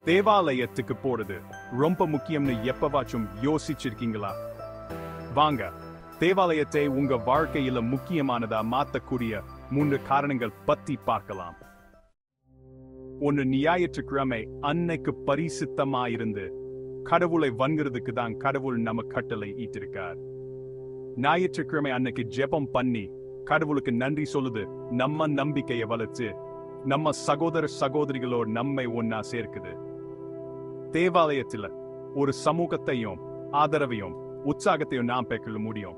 தேவாலயத்துக்கு போறது ரொம்ப முக்கியம்னு எப்பவாச்சும் யோசிச்சிருக்கீங்களா வாங்க தேவாலயத்தை உங்க வாழ்க்கையில முக்கியமானதா மாத்தக்கூடிய மூன்று காரணங்கள் பத்தி பார்க்கலாம் ஒன்னு ஞாயிற்றுக்கிழமை அன்னைக்கு பரிசுத்தமாயிருந்து கடவுளை வணங்குறதுக்கு தான் கடவுள் நம்ம கட்டளை ஈட்டிருக்கார் ஞாயிற்றுக்கிழமை அன்னைக்கு ஜெபம் பண்ணி கடவுளுக்கு நன்றி சொல்லுது நம்ம நம்பிக்கையை வளர்த்து நம்ம சகோதர சகோதரிகளோடு நம்மை ஒன்னா சேர்க்குது தேவாலயத்துல ஒரு சமூகத்தையும் ஆதரவையும் உற்சாகத்தையும் நாம் பெற்க முடியும்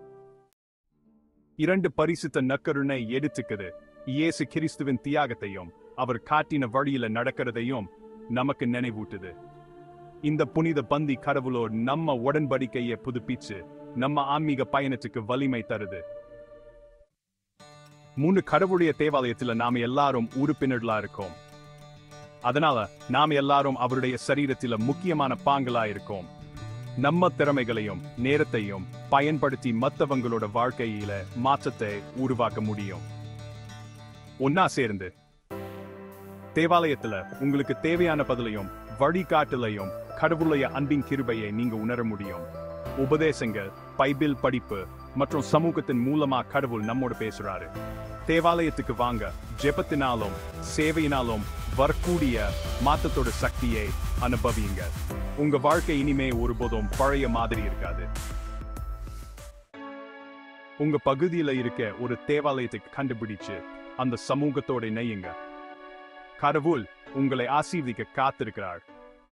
இரண்டு பரிசுத்த நக்கருணை எடுத்துக்குது இயேசு கிறிஸ்துவின் தியாகத்தையும் அவர் காட்டின வழியில நடக்கிறதையும் நமக்கு நினைவூட்டுது இந்த புனித பந்தி கடவுளோடு நம்ம உடன்படிக்கையை புதுப்பிச்சு நம்ம ஆன்மீக பயணத்துக்கு வலிமை தருது மூணு கடவுளுடைய தேவாலயத்துல நாம எல்லாரும் உறுப்பினர்களா இருக்கோம் அதனால நாம எல்லாரும் அவருடைய சரீரத்தில முக்கியமான பாங்களா இருக்கோம் நம்ம திறமைகளையும் நேரத்தையும் பயன்படுத்தி மத்தவங்களோட வாழ்க்கையில மாற்றத்தை உருவாக்க முடியும் ஒன்னா சேர்ந்து தேவாலயத்துல உங்களுக்கு தேவையான பதிலையும் வழிகாட்டலையும் கடவுளுடைய அன்பின் கிருபையை நீங்க உணர முடியும் உபதேசங்கள் பைபிள் படிப்பு மற்றும் சமூகத்தின் மூலமா கடவுள் நம்மோடு பேசுறாரு தேவாலயத்துக்கு வாங்க ஜெபத்தினாலும் சேவையினாலும் வரக்கூடிய மாற்றத்தோட சக்தியை அனுபவியுங்க உங்க வாழ்க்கை இனிமே ஒருபோதும் பழைய மாதிரி இருக்காது உங்க பகுதியில இருக்க ஒரு தேவாலயத்தை கண்டுபிடிச்சு அந்த சமூகத்தோட இணையுங்க கடவுள் உங்களை ஆசீர்வதிக்க காத்திருக்கிறார்